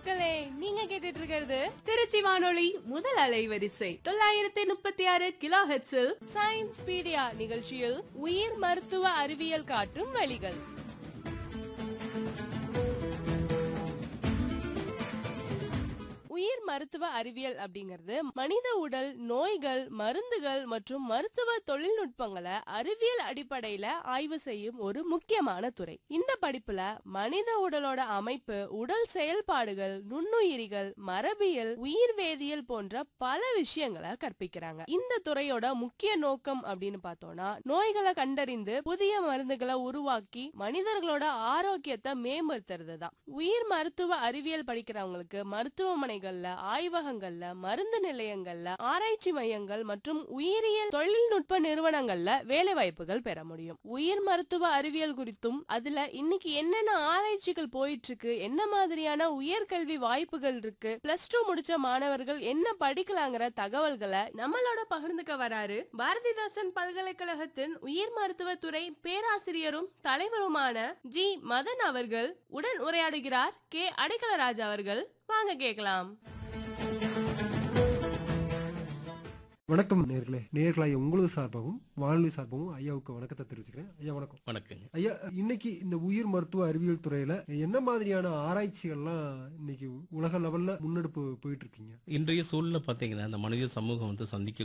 மக்களே நீங்க கேட்டுட்டு இருக்கிறது திருச்சி வானொலி முதல் அலைவரிசை தொள்ளாயிரத்தி முப்பத்தி ஆறு கிலோ ஹெச்சில் சயின்ஸ் பீடியா நிகழ்ச்சியில் உயிர் மருத்துவ அறிவியல் காட்டும் வழிகள் உயிர் மருத்துவ அறிவியல் அப்படிங்கிறது மனித உடல் நோய்கள் மருந்துகள் மற்றும் மருத்துவ தொழில்நுட்பங்களை அறிவியல் அடிப்படையில ஆய்வு செய்யும் ஒரு முக்கியமான துறை இந்த படிப்புல மனித உடலோட அமைப்பு உடல் செயல்பாடுகள் நுண்ணுயிரிகள் மரபியல் உயிர் வேதியியல் போன்ற பல விஷயங்களை கற்பிக்கிறாங்க இந்த துறையோட முக்கிய நோக்கம் அப்படின்னு பார்த்தோம்னா நோய்களை கண்டறிந்து புதிய மருந்துகளை உருவாக்கி மனிதர்களோட ஆரோக்கியத்தை மேம்படுத்துறது தான் உயிர் மருத்துவ அறிவியல் படிக்கிறவங்களுக்கு மருத்துவமனைகள்ல ஆய்வகங்கள்ல மருந்து நிலையங்கள்ல ஆராய்ச்சி மையங்கள் மற்றும் உயிரியல் தொழில்நுட்ப நிறுவனங்கள்ல வேலை வாய்ப்புகள் பெற முடியும் உயிர் மருத்துவ அறிவியல் குறித்தும் அதுல இன்னைக்கு என்னென்ன ஆராய்ச்சிகள் போயிட்டு இருக்கு என்ன மாதிரியான உயர்கல்வி வாய்ப்புகள் இருக்கு பிளஸ் டூ முடிச்ச மாணவர்கள் என்ன படிக்கலாங்கிற தகவல்களை நம்மளோட பகிர்ந்துக்க வராரு பாரதிதாசன் பல்கலைக்கழகத்தின் உயிர் மருத்துவத்துறை பேராசிரியரும் தலைவருமான ஜி மதன் அவர்கள் உடன் உரையாடுகிறார் கே அடைக்கலராஜ் அவர்கள் வாங்க கேட்கலாம் வணக்கம் நேர்களே நேர்களாய உங்களது சார்பாகவும் வானொலி சார்பாகவும் ஐயாவுக்கு வணக்கத்தை தெரிவிச்சுக்கிறேன் ஐயா வணக்கம் வணக்கங்க ஐயா இன்னைக்கு இந்த உயிர் மருத்துவ அறிவியல் துறையில என்ன மாதிரியான ஆராய்ச்சிகள்லாம் இன்னைக்கு உலக லெவல்ல முன்னெடுப்பு போயிட்டு இருக்கீங்க இன்றைய சூழ்நிலை பார்த்தீங்கன்னா இந்த மனித சமூகம் வந்து சந்திக்க